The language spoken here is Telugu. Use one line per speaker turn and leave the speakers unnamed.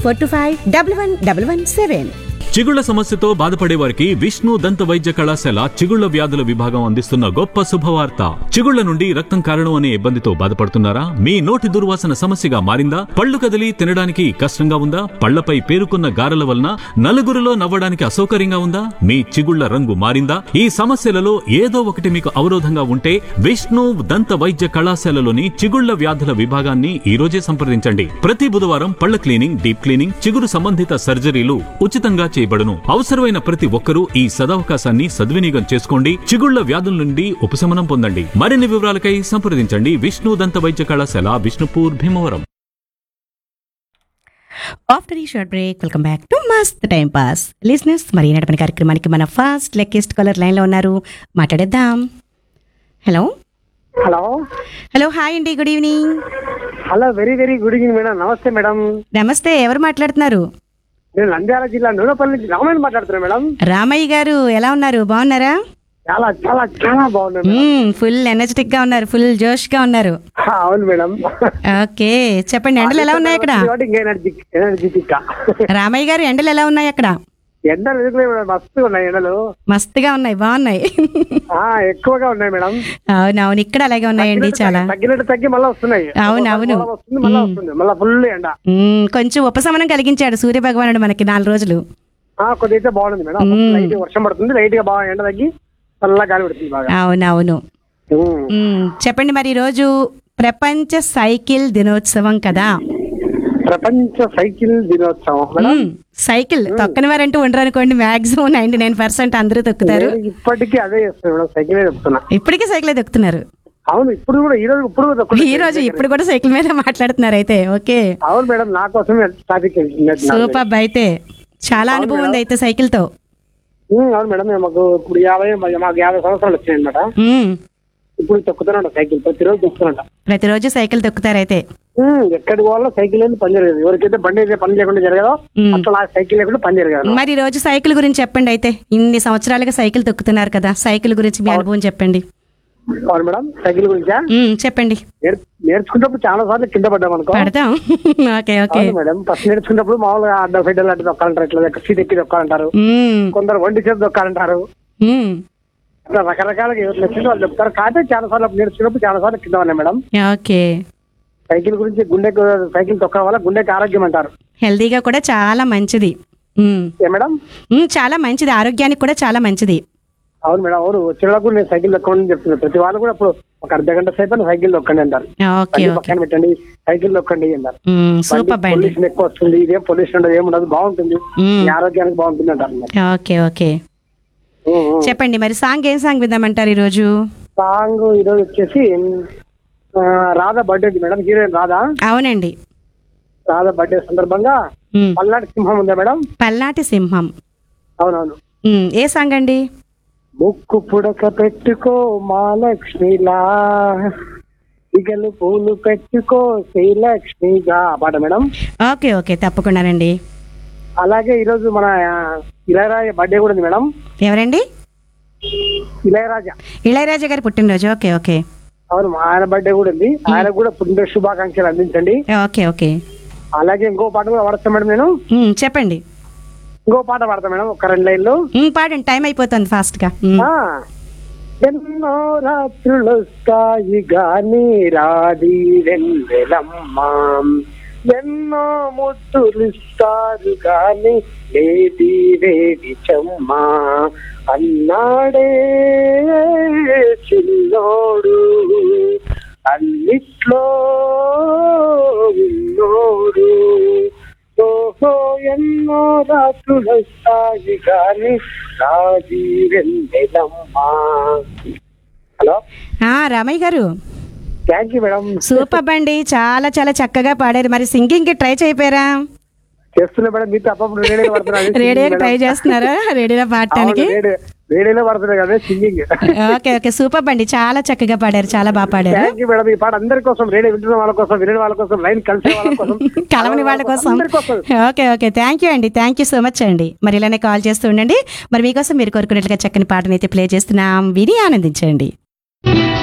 Four two five double one double one seven
చిగుళ్ల సమస్యతో బాధపడే వారికి విష్ణు దంత వైద్య కళాశాల చిగుళ్ల వ్యాధుల విభాగం అందిస్తున్న గొప్ప శుభవార్త చిగుళ్ల నుండి రక్తం కారణం అనే ఇబ్బందితో బాధపడుతున్నారా మీ నోటి దుర్వాసన సమస్యగా మారిందా పళ్ళు కదిలి తినడానికి కష్టంగా ఉందా పళ్లపై పేరుకున్న గారెల వలన నలుగురిలో నవ్వడానికి అసౌకర్యంగా ఉందా మీ చిగుళ్ల రంగు మారిందా ఈ సమస్యలలో ఏదో ఒకటి మీకు అవరోధంగా ఉంటే విష్ణు దంత వైద్య కళాశాలలోని చిగుళ్ల వ్యాధుల విభాగాన్ని ఈ రోజే సంప్రదించండి ప్రతి బుధవారం పళ్ల క్లీనింగ్ డీప్ క్లీనింగ్ చిగురు సంబంధిత సర్జరీలు ఉచితంగా చేయబడును అవసరమైన ప్రతి ఒక్కరూ ఈ సదవకాశాన్ని సద్వినియోగం చేసుకోండి చిగుళ్ల వ్యాధుల నుండి ఉపశమనం పొందండి మరిన్ని వివరాలకై సంప్రదించండి విష్ణు దంత వైద్య కళాశాల విష్ణుపూర్ భీమవరం
ఆఫ్టర్ ఈ short break welcome back to mast time pass listeners మరి నడిపిన కార్యక్రమానికి మన ఫస్ట్ లెక్కెస్ట్ కాలర్ లైన్లో ఉన్నారు మాట్లాడేద్దాం హలో
హలో
హలో హాయ్ అండి good evening
hello very very good evening madam నమస్తే మేడం
నమస్తే ఎవరు మాట్లాడుతున్నారు
నేను నంద్యాల జిల్లా నూనెపల్లి నుంచి రామాయణ మాట్లాడుతున్నా మేడం
రామయ్య గారు ఎలా ఉన్నారు బాగున్నారా
చాలా చాలా చాలా బాగున్నాను మేడం.
ఫుల్ ఎనర్జెటిక్ గా ఉన్నారు ఫుల్ జోష్ గా ఉన్నారు
ఆ, అవును మేడం
ఓకే చెప్పండి ఎండలు ఎలా ఉన్నాయి అక్కడ
కాబట్టి ఇంకా ఎనర్జీ ఎనర్జెటిక్ గా
రామయ్య గారు ఎండలు ఎలా ఉన్నాయి అక్కడ
ఎండలు ఎదుగుతున్నాయి మేడం మస్తుగా ఉన్నాయి ఎండలు
మస్తుగా ఉన్నాయి బాగున్నాయి
ఆ ఎక్కువగా ఉన్నాయి మేడం
అవునవును ఇక్కడ అలాగే ఉన్నాయండి చాలా
తగ్గినట్టు తగ్గి మళ్ళీ వస్తున్నాయి
అవును, అవును.
మళ్ళా వస్తుంది మళ్ళీ వస్తుంది మళ్ళీ ఫుల్ ఎండ
మ్మ్, కొంచెం ఉపశమనం కలిగించాడు సూర్య భగవానుడు మనకి నాలుగు రోజులు
ఆ కొద్దిగా అయితే బాగుంది మేడం లైట్ వర్షం పడుతుంది లైట్ గా బాగా ఎండ తగ్గి చల్లగా గాలి పెడుతుంది బాగా
అవునవును
ఉమ్.
మ్మ్, చెప్పండి మరి ఈరోజు ప్రపంచ సైకిల్ దినోత్సవం కదా
ప్రపంచ సైకిల్ దినోత్సవం మేడం
మ్మ్, సైకిల్ తొక్కని వారంటూ ఉండరు అనుకోండి మాక్సిమం నైన్టీ నైన్ పర్సెంట్ అందరూ తొక్కుతారు
నేను ఇప్పటికీ అదే చేస్తాను మేడం సైకిల్ చెప్తున్నా
ఇప్పటికీ సైకిలే తొక్కుతున్నారు
అవును ఇప్పుడు కూడా ఈ రోజు ఇప్పుడు కూడా తక్కువ
ఈ రోజు ఇప్పుడు కూడా సైకిల్ మీద మాట్లాడుతున్నారు అయితే ఓకే
అవును మేడం నా కోసమే ట్రాఫిక్
సూపర్ అయితే చాలా అనుభవం ఉంది అయితే సైకిల్ తో
అవును మేడం మేము మాకు ఇప్పుడు యాభై మాకు యాభై సంవత్సరాలు వచ్చాయి అనమాట
మ్మ్,
ఇప్పుడు తొక్కుతున్నాడు సైకిల్ ప్రతిరోజు తొక్కుతున్నా
ప్రతిరోజు సైకిల్ తొక్కుతారు అయితే
ఎక్కడికి పోవాలో సైకిల్ లేదు పని జరగదు ఎవరికైతే బండి అయితే పని లేకుండా జరగదో
మ్మ్.
అట్లా నాకు సైకిల్ లేకుండా పని జరగదు
మరి ఈ రోజు సైకిల్ గురించి చెప్పండి అయితే ఇన్ని సంవత్సరాలుగా సైకిల్ తొక్కుతున్నారు కదా సైకిల్ గురించి మీ అనుభవం చెప్పండి
అవును మేడం సైకిల్ గురించా
మ్మ్, చెప్పండి
నేర్- నేర్చుకున్నప్పుడు చాలా సార్లు కింద పడ్డాం అనుకో
పడతాం ఓకే ఓకే
అవును మేడం ఫస్ట్ నేర్చుకున్నప్పుడు మామూలుగా అడ్డ ఫెడ్డలు అడ్డు దొక్కాలంటారు ఇట్లా సీట్ ఎక్కి దొక్కాలంటారు
మ్మ్,
కొందరు వండి చేతి దొక్కాలంటారు
మ్మ్,
అట్లా రకరకాలుగా ఎవరు నచ్చిందో వాళ్ళు చెప్తారు కాకపోతే చాలా సార్లు నేర్చుకున్నప్పుడు చాలా సార్లు కింద ఉన్నాయి మేడం
ఓకే
సైకిల్ గురించి గుండెకు సైకిల్ తొక్కడం వల్ల గుండెకి ఆరోగ్యం అంటారు
హెల్దీగా కూడా చాలా మంచిది మ్మ్,
ఏ మేడం
మ్మ్, చాలా మంచిది ఆరోగ్యానికి కూడా చాలా మంచిది
అవును మేడం అవును వచ్చిన వాళ్ళకు నేను సైకిల్ తొక్కమని చెప్తున్నాను ప్రతి వాళ్ళు కూడా ఇప్పుడు ఒక అర్ధ గంట సేపు అయినా సైకిల్ తొక్కండి అంటారు
ఓకే
బండి
ఓకే
పక్కన పెట్టండి సైకిల్ తొక్కండి అంటారు
మ్మ్, సూపర్ బండి
పొల్యూషన్ ఎక్కువ వస్తుంది ఇదేం పొల్యూషన్ ఉండదు ఏముండదు బాగుంటుంది
మ్మ్.
మీ ఆరోగ్యానికి బాగుంటుంది అంటారు
ఓకే ఓకే చెప్పండి మరి సాంగ్ ఏం సాంగ్ విందామంటారు ఈరోజు
సాంగ్ ఈరోజు వచ్చేసి ఆ, రాధా బర్త్డే ఉంది మేడం హీరోయిన్ రాధా
అవునండి
రాధా బర్త్డే సందర్భంగా
మ్మ్.
పల్నాటి సింహం ఉందా మేడం
పల్నాటి సింహం
అవునవును
మ్మ్, ఏ సాంగ్ అండి
ముక్కు పుడక పెట్టుకో మహాలక్ష్మిలా ఇగలు పూలు పెట్టుకో శ్రీలక్ష్మిగా ఆ పాట మేడం
ఓకే ఓకే తప్పకుండానండి
అలాగే ఈరోజు మన ఆ, ఇళయరాజా బర్త్డే కూడా ఉంది మేడం
ఎవరండి
ఇళయరాజా
ఇళయరాజా గారి పుట్టినరోజు ఓకే ఓకే
అవును మా ఆయన బర్త్డే కూడా ఉంది ఆయన కూడా పుట్టినరోజు శుభాకాంక్షలు అందించండి
ఓకే ఓకే
అలాగే ఇంకో పాట కూడా పాడతాను మేడం నేను
మ్మ్, చెప్పండి
ఇంకో పాట పాడతాను మేడం ఒక రెండు లైన్లు
మ్మ్, పాడండి టైం అయిపోతుంది ఫాస్ట్ గా మ్మ్.
ఆ, ఎన్నో రాత్రులొస్తాయి గాని రాది వెన్నెలమ్మా ఎన్నో ముద్దులిస్తారు గాని లేది వేడి చెమ్మా అన్నాడే చిన్నోడు అన్నిట్లో ఉన్నోడు ఓహో ఎన్నో రాత్రులొస్తాయి గాని రాజీ వెన్నెలమ్మా హలో
ఆ, రామయ్య గారు
థ్యాంక్ యూ మేడం
సూపర్ అండి చాలా చాలా చక్కగా పాడారు మరి సింగింగ్ కి ట్రై చేయపోయారా
చేస్తున్నా మేడం మీతో అప్పుడు రేడియోలో పడుతున్నా
రేడియోకి ట్రై చేస్తున్నారా రేడియోలో పాడటానికి
రేడియోలో పడుతున్నా కదా సింగింగ్
ఓకే ఓకే సూపర్ అండి చాలా చక్కగా పాడారు చాలా బాగా పాడారు
థ్యాంక్ యూ మేడం ఈ పాట అందరి కోసం రేడియో వింటున్న వాళ్ళ కోసం వినే వాళ్ళ కోసం లైన్ కలిసే వాళ్ళ కోసం
కలవని వాళ్ళ కోసం
అందరి కోసం
ఓకే ఓకే థ్యాంక్ యూ అండి థ్యాంక్ యూ సో మచ్ అండి మరి ఇలానే కాల్ చేస్తూ ఉండండి మరి మీకోసం మీరు కోరుకున్నట్లుగా చక్కని పాటనైతే ప్లే చేస్తున్నాం విని ఆనందించండి